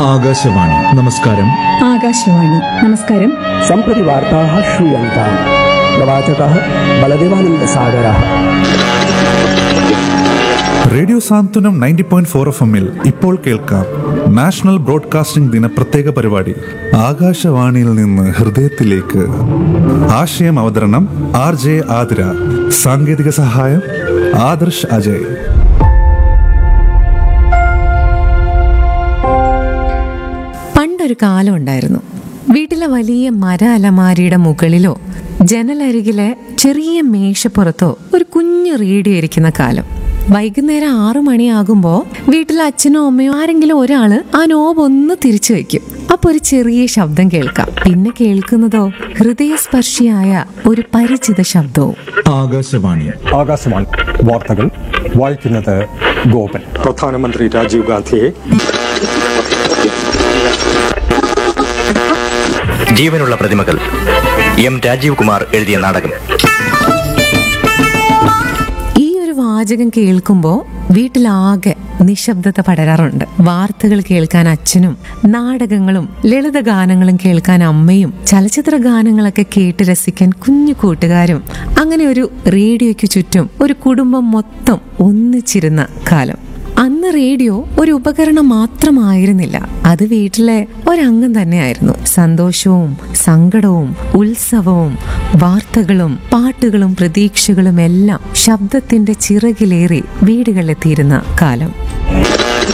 ആകാശവാണി നമസ്കാരം ആകാശവാണി നമസ്കാരം सम्प्रति वार्ताः श्रूयन्ताम् प्रवाचकः बलदेवानन्दसागरः radio Santhwanam ninety point four F എമ്മിൽ ഇപ്പോൾ കേൾക്കാം നാഷണൽ ബ്രോഡ്കാസ്റ്റിംഗ് ദിന പ്രത്യേക പരിപാടി ആകാശവാണിയിൽ നിന്ന് ഹൃദയത്തിലേക്ക് ആശയം അവതരണം ആർ ജെ ആതിര സാങ്കേതിക സഹായം ആദർശ് അജയ് പണ്ടൊരു കാലം ഉണ്ടായിരുന്നു വീട്ടിലെ വലിയ മര അലമാരിയുടെ മുകളിലോ ജനലരികിലെ ചെറിയ മേശപ്പുറത്തോ ഒരു കുഞ്ഞു റേഡിയോ ഇരിക്കുന്ന കാലം വൈകുന്നേരം ആറു മണിയാകുമ്പോ വീട്ടിലെ അച്ഛനോ അമ്മയോ ആരെങ്കിലും ഒരാള് ആ നോബ് ഒന്ന് തിരിച്ചു വെക്കും അപ്പൊ ഒരു ചെറിയ ശബ്ദം കേൾക്കാം പിന്നെ കേൾക്കുന്നതോ ഹൃദയസ്പർശിയായ ഒരു പരിചിത ശബ്ദവും ആകാശവാണി ആകാശവാണി വാർത്തകൾ വായിക്കുന്നത് ഗോപൻ പ്രധാനമന്ത്രി രാജീവ് ഗാന്ധിയെ ജീവനുള്ള പ്രതിമകൾ എം രാജീവ് കുമാർ എഴുതിയ നാടകം ഈ ഒരു വാചകം കേൾക്കുമ്പോൾ വീട്ടിലാകെ നിശബ്ദത പടരാറുണ്ട് വാർത്തകൾ കേൾക്കാൻ അച്ഛനും നാടകങ്ങളും ലളിത ഗാനങ്ങളും കേൾക്കാൻ അമ്മയും ചലച്ചിത്ര ഗാനങ്ങളൊക്കെ കേട്ട് രസിക്കാൻ കുഞ്ഞു കൂട്ടുകാരും അങ്ങനെ ഒരു റേഡിയോയ്ക്ക് ചുറ്റും ഒരു കുടുംബം മൊത്തം ഒന്നിച്ചിരുന്ന കാലം അന്ന് റേഡിയോ ഒരു ഉപകരണം മാത്രമായിരുന്നില്ല അത് വീട്ടിലെ ഒരംഗം തന്നെയായിരുന്നു സന്തോഷവും സങ്കടവും ഉത്സവവും വാർത്തകളും പാട്ടുകളും പ്രതീക്ഷകളും എല്ലാം ശബ്ദത്തിന്റെ ചിറകിലേറി വീടുകളിലെത്തിയിരുന്ന കാലം